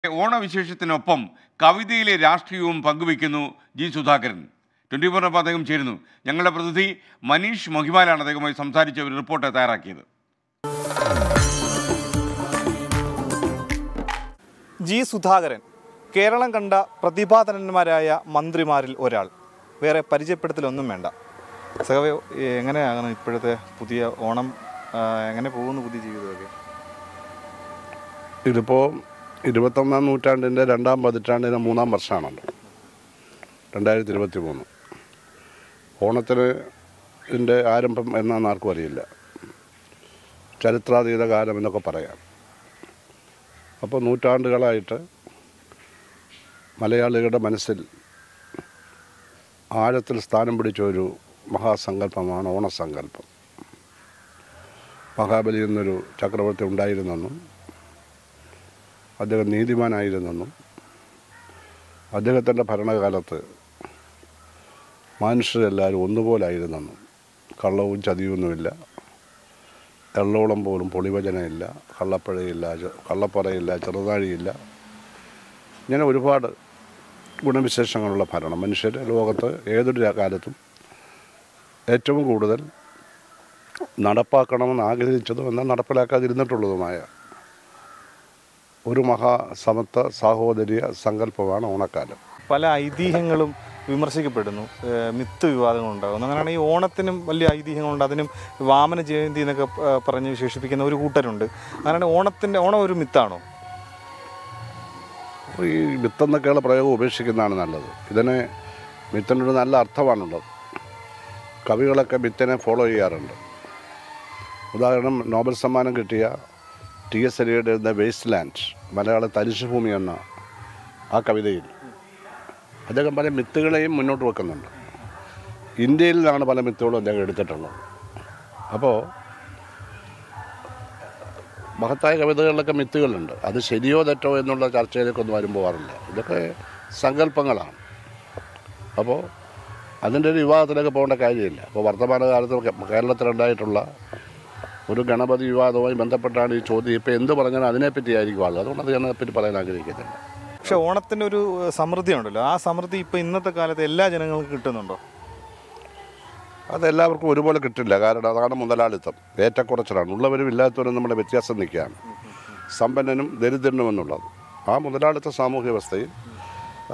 ഓണവിശേഷത്തിനൊപ്പം കവിതയിലെ രാഷ്ട്രീയവും പങ്കുവയ്ക്കുന്നു ജി സുധാകരൻ ട്വൻറ്റി ഫോറിനൊപ്പം അദ്ദേഹം ചേരുന്നു ഞങ്ങളുടെ പ്രതിനിധി മനീഷ് മഹിമാലാണ് അദ്ദേഹവുമായി സംസാരിച്ച ഒരു റിപ്പോർട്ട് തയ്യാറാക്കിയത് ജി സുധാകരൻ കേരളം കണ്ട പ്രതിഭാധനന്മാരായ മന്ത്രിമാരിൽ ഒരാൾ വേറെ പരിചയപ്പെടുത്തലൊന്നും വേണ്ട സഹവ എങ്ങനെയാണ് ഇപ്പോഴത്തെ പുതിയ ഓണം ആ, എങ്ങനെ പോകുന്നു പുതിയ ജീവിതമൊക്കെ ഇതിപ്പോൾ ഇരുപത്തൊന്നാം നൂറ്റാണ്ടിൻ്റെ രണ്ടാം പതിറ്റാണ്ടിൻ്റെ മൂന്നാം വർഷമാണല്ലോ രണ്ടായിരത്തി ഇരുപത്തി മൂന്ന് ഓണത്തിന് ഇതിൻ്റെ ആരംഭം എന്നാന്ന് ആർക്കും അറിയില്ല ചരിത്രാതീത കാലം എന്നൊക്കെ പറയാം അപ്പോൾ നൂറ്റാണ്ടുകളായിട്ട് മലയാളികളുടെ മനസ്സിൽ ആഴത്തിൽ സ്ഥാനം പിടിച്ച ഒരു മഹാസങ്കല്പമാണ് ഓണസങ്കല്പം മഹാബലി എന്നൊരു ചക്രവർത്തി ഉണ്ടായിരുന്നെന്നും അദ്ദേഹം നീതിമാനായിരുന്നെന്നും അദ്ദേഹത്തിൻ്റെ ഭരണകാലത്ത് മനുഷ്യരെല്ലാവരും ഒന്നുപോലായിരുന്നെന്നും കള്ളവും ചതിയൊന്നുമില്ല എള്ളോളം പോലും പൊളിവചനമില്ല കള്ളപ്പഴയില്ല ചെ- കള്ളപ്പറയില്ല ചെറുതാഴിയില്ല ഇങ്ങനെ ഒരുപാട് ഗുണവിശേഷങ്ങളുള്ള ഭരണം മനുഷ്യർ ലോകത്ത് ഏതൊരു രാ- കാലത്തും ഏറ്റവും കൂടുതൽ നടപ്പാക്കണമെന്ന് ആഗ്രഹിച്ചതും എന്നാൽ നടപ്പിലാക്കാതിരുന്നിട്ടുള്ളതുമായ ഒരു മഹാസമത്വ സാഹോദര്യ സങ്കല്പമാണ് ഓണക്കാലം പല ഐതിഹ്യങ്ങളും വിമർശിക്കപ്പെടുന്നു ഏ, മിത്ത് വിവാദങ്ങളുണ്ടാകുന്നു അങ്ങനെയാണ് ഈ ഓണത്തിനും വലിയ ഐതിഹ്യങ്ങളുണ്ട് അതിനും വാമന ജയന്തി എന്നൊക്കെ ആ, പറഞ്ഞ് വിശേഷിപ്പിക്കുന്ന ഒരു കൂട്ടരുണ്ട് അങ്ങനെയാണ് ഓണത്തിൻ്റെ ഓണം ഒരു മിത്താണോ അപ്പോൾ ഈ വിത്തെന്നൊക്കെയുള്ള പ്രയോഗം ഉപേക്ഷിക്കുന്നതാണ് നല്ലത് ഇതിന് മിത്തിനൊരു നല്ല അർത്ഥമാണുള്ളത് കവികളൊക്കെ മിത്തിനെ ഫോളോ ചെയ്യാറുണ്ട് ഉദാഹരണം നോബൽ സമ്മാനം കിട്ടിയ ടി എസ് എലിയുടെ ദ വേസ്റ്റ് ലാൻഡ് മലയാള തരിശുഭൂമി എന്ന ആ കവിതയിൽ അദ്ദേഹം പല മിത്തുകളെയും മുന്നോട്ട് വെക്കുന്നുണ്ട് ഇന്ത്യയിൽ നിന്നാണ് പല മിത്തുകളും അദ്ദേഹം എടുത്തിട്ടുള്ളത് അപ്പോൾ മഹത്തായ കവിതകളിലൊക്കെ മിത്തുകളുണ്ട് അത് ശരിയോ തെറ്റോ എന്നുള്ള ചർച്ചയിലേക്കൊന്നും ആരും പോകാറില്ല ഇതൊക്കെ സങ്കല്പങ്ങളാണ് അപ്പോൾ അതിൻ്റെ ഒരു വിവാദത്തിലേക്ക് പോകേണ്ട കാര്യമില്ല അപ്പോൾ വർത്തമാനകാലത്ത് കേ- കേരളത്തിലുണ്ടായിട്ടുള്ള ഒരു ഗണപതി വിവാദവുമായി ബന്ധപ്പെട്ടാണ് ഈ ചോദ്യം ഇപ്പോൾ എന്ത് പറഞ്ഞാലും അതിനെപ്പറ്റി ആയിരിക്കും ആളുകൾ അതുകൊണ്ട് അത് ഞാൻ അതിനെപ്പറ്റി പറയാൻ ആഗ്രഹിക്കുന്നില്ല പക്ഷെ ഓണത്തിൻ്റെ ഒരു സമൃദ്ധി ഉണ്ടല്ലോ ആ സമൃദ്ധി ഇപ്പോൾ ഇന്നത്തെ കാലത്ത് എല്ലാ ജനങ്ങൾക്കും കിട്ടുന്നുണ്ടോ അത് എല്ലാവർക്കും ഒരുപോലെ കിട്ടില്ല കാരണം അതാണ് മുതലാളിത്തം ഏറ്റക്കുറച്ചിലാണ് ഉള്ളവരും ഇല്ലാത്തവരും നമ്മുടെ വ്യത്യാസം നിൽക്കുകയാണ് സമ്പന്നനും ദരിദ്രനും എന്നുള്ളത് ആ മുതലാളിത്ത സാമൂഹ്യ വ്യവസ്ഥയിൽ ആ,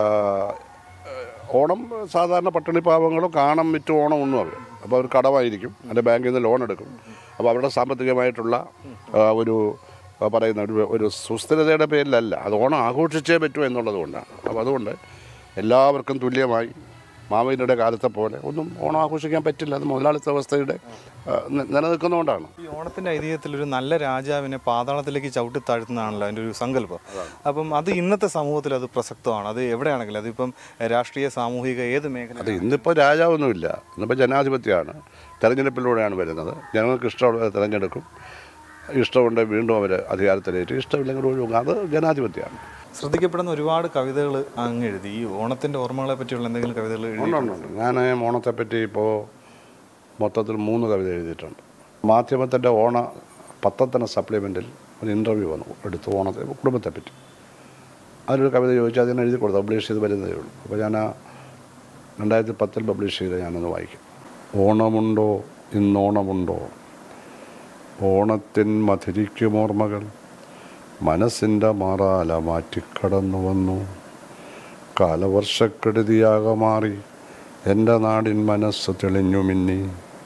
ഓണം സാധാരണ പട്ടിണി പാവങ്ങളും കാണം വിറ്റ് ഓണം ഒന്നും അവർ അപ്പോൾ അവർ കടമായിരിക്കും അതിൻ്റെ ബാങ്കിൽ നിന്ന് ലോൺ എടുക്കും അപ്പോൾ അവരുടെ സാമ്പത്തികമായിട്ടുള്ള ആ, ഒരു ആ, പറയുന്ന ഒരു ഒരു സുസ്ഥിരതയുടെ പേരിലല്ല അത് ഓണം ആഘോഷിച്ചേ പറ്റൂ എന്നുള്ളത് കൊണ്ടാണ് അപ്പോൾ അതുകൊണ്ട് എല്ലാവർക്കും തുല്യമായി മാവേലിയുടെ കാലത്തെ പോലെ ഒന്നും ഓണം ആഘോഷിക്കാൻ പറ്റില്ല അത് മുതലാളിത്ത വ്യവസ്ഥയുടെ ആ, നി- നിലനിൽക്കുന്നതുകൊണ്ടാണ് ഈ ഓണത്തിൻ്റെ ഐതിഹ്യത്തിൽ ഒരു നല്ല രാജാവിനെ പാതാളത്തിലേക്ക് ചവിട്ടി താഴ്ത്തുന്നതാണല്ലോ അതിൻ്റെ ഒരു സങ്കല്പം അപ്പം അത് ഇന്നത്തെ സമൂഹത്തിൽ അത് പ്രസക്തമാണ് അത് എവിടെയാണെങ്കിലും അതിപ്പം രാഷ്ട്രീയ സാമൂഹിക ഏത് മേഖല അത് ഇന്നിപ്പോൾ രാജാവൊന്നുമില്ല ഇന്നിപ്പോൾ ജനാധിപത്യമാണ് തെരഞ്ഞെടുപ്പിലൂടെയാണ് വരുന്നത് ജനങ്ങൾക്ക് ഇഷ്ടമുള്ള തിരഞ്ഞെടുക്കും ഇഷ്ടമുണ്ട് വീണ്ടും അവർ അധികാരത്തിലേറ്റ് ഇഷ്ടമില്ലെങ്കിൽ ഒഴിവാക്കും അത് ജനാധിപത്യമാണ് ശ്രദ്ധിക്കപ്പെടുന്ന ഒരുപാട് കവിതകൾ അങ്ങ് എഴുതി ഈ ഓണത്തിൻ്റെ ഓർമ്മകളെ പറ്റിയുള്ള എന്തെങ്കിലും കവിതകൾ എഴുതി ഉണ്ട്, ഉണ്ട്, ഉണ്ട്. ഞാൻ ഓണത്തെപ്പറ്റി ഇപ്പോൾ മൊത്തത്തിൽ മൂന്ന് കവിത എഴുതിയിട്ടുണ്ട് മാധ്യമത്തിൻ്റെ ഓണ പത്തത്തിന് സപ്ലിമെൻറ്റിൽ ഒരു ഇൻ്റർവ്യൂ വന്നു എടുത്തു ഓണത്തെ കുടുംബത്തെപ്പറ്റി അതിലൊരു കവിത ചോദിച്ചാൽ അതിന് എഴുതി കൊടുത്തു പബ്ലിഷ് ചെയ്ത് വരുന്നതേ ഉള്ളൂ അപ്പോൾ ഞാൻ ആ രണ്ടായിരത്തി പത്തിൽ പബ്ലിഷ് ചെയ്ത് ഞാനൊന്ന് വായിക്കും ഓണമുണ്ടോ ഇന്നോണമുണ്ടോ ഓണത്തിൻ മധുരിക്കുമോർമ്മകൾ മനസ്സിൻ്റെ മാറാല മാറ്റിക്കടന്നു വന്നു കാലവർഷക്കെടുതിയാകെ മാറി എൻ്റെ നാടിൻ മനസ്സ് തെളിഞ്ഞു മിന്നി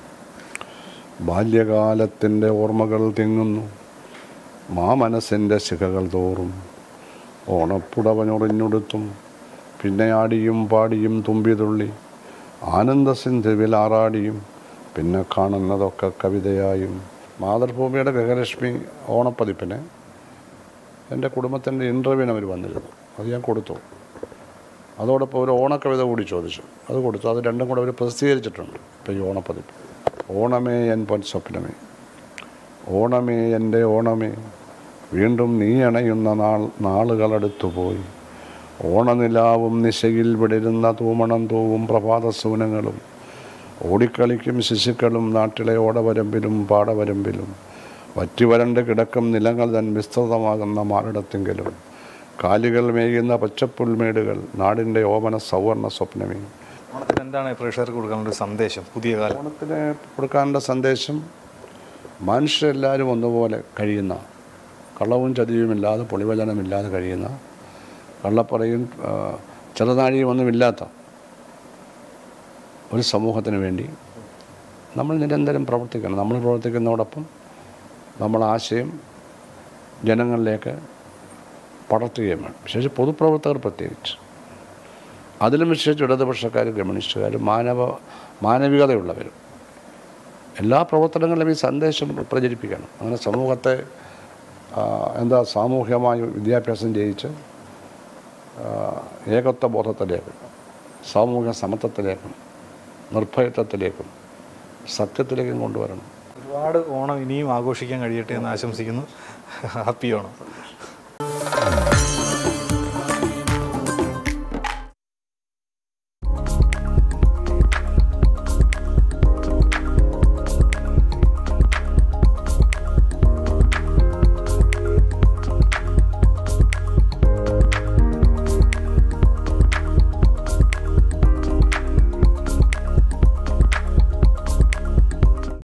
ബാല്യകാലത്തിൻ്റെ ഓർമ്മകൾ തിങ്ങുന്നു മാ മനസ്സിൻ്റെ ശിഖകൾ തോറും ഓണപ്പുടവഞ്ഞൊറിഞ്ഞുടുത്തും പിന്നെ ആടിയും പാടിയും തുമ്പിതുള്ളി ആനന്ദസിന്ധുവിൽ ആറാടിയും പിന്നെ കാണുന്നതൊക്കെ കവിതയായും മാതൃഭൂമിയുടെ ഗൃഹലക്ഷ്മി ഓണപ്പതിപ്പിനെ എൻ്റെ കുടുംബത്തിൻ്റെ ഇൻ്റർവ്യൂവിന് അവർ വന്നിരുന്നു അത് ഞാൻ കൊടുത്തു അതോടൊപ്പം ഒരു ഓണക്കവിത കൂടി ചോദിച്ചു അത് കൊടുത്തു അത് രണ്ടും കൂടെ അവർ പ്രസിദ്ധീകരിച്ചിട്ടുണ്ട് ഇപ്പോൾ ഈ ഓണപ്പതിപ്പ് ഓണമേ എൻ പൊൻ സ്വപ്നമേ ഓണമേ എൻ്റെ ഓണമേ വീണ്ടും നീ അണയുന്ന നാൾ നാളുകളടുത്തു പോയി ഓണനിലാവും നിശയിൽ വിടരുന്ന തൂമണം തൂവും പ്രഭാതസൂനങ്ങളും ഓടിക്കളിക്കും ശിശുക്കളും നാട്ടിലെ ഓടവരമ്പിലും പാടവരമ്പിലും വറ്റി വരണ്ട് കിടക്കും നിലങ്ങൾ തൻ വിസ്തൃതമാകുന്ന മാറിടത്തെങ്കിലും കാലുകൾ മേയുന്ന പച്ചപ്പുൽമേടുകൾ നാടിൻ്റെ ഓമന സൗവർണ സ്വപ്നമേ ഓണത്തിന് എന്താണ് പ്രേക്ഷകർക്ക് കൊടുക്കാനുള്ള ഒരു സന്ദേശം പുതിയ കാലം ഓണത്തിന് കൊടുക്കാനുള്ള സന്ദേശം മനുഷ്യരെല്ലാവരും ഒന്നുപോലെ കഴിയുന്ന കള്ളവും ചതിയുമില്ലാതെ പൊളിവചനമില്ലാതെ കഴിയുന്ന കള്ളപ്പറയും ആ, ചെറുനാഴിയും ഒന്നുമില്ലാത്ത ഒരു സമൂഹത്തിന് വേണ്ടി നമ്മൾ നിരന്തരം പ്രവർത്തിക്കണം നമ്മൾ പ്രവർത്തിക്കുന്നതോടൊപ്പം നമ്മൾ ആശയം ജനങ്ങളിലേക്ക് പടർത്തുകയും വേണം വിശേഷിച്ച് പൊതുപ്രവർത്തകർ പ്രത്യേകിച്ച് അതിലും വിശേഷിച്ച് ഇടതുപക്ഷക്കാരും കമ്മ്യൂണിസ്റ്റുകാരും മാനവ മാനവികതയുള്ളവരും എല്ലാ പ്രവർത്തനങ്ങളിലും ഈ സന്ദേശം പ്രചരിപ്പിക്കണം അങ്ങനെ സമൂഹത്തെ ആ, എന്താ സാമൂഹ്യമായി വിദ്യാഭ്യാസം ചെയ്യിച്ച് ആ, ഏകത്വ ബോധത്തിലേക്കും സാമൂഹ്യ സമത്വത്തിലേക്കും നിർഭയത്വത്തിലേക്കും സത്യത്തിലേക്കും കൊണ്ടുവരണം ഒരുപാട് ഓണം ഇനിയും ആഘോഷിക്കാൻ കഴിയട്ടെ എന്ന് ആശംസിക്കുന്നു ഹാപ്പി ഓണം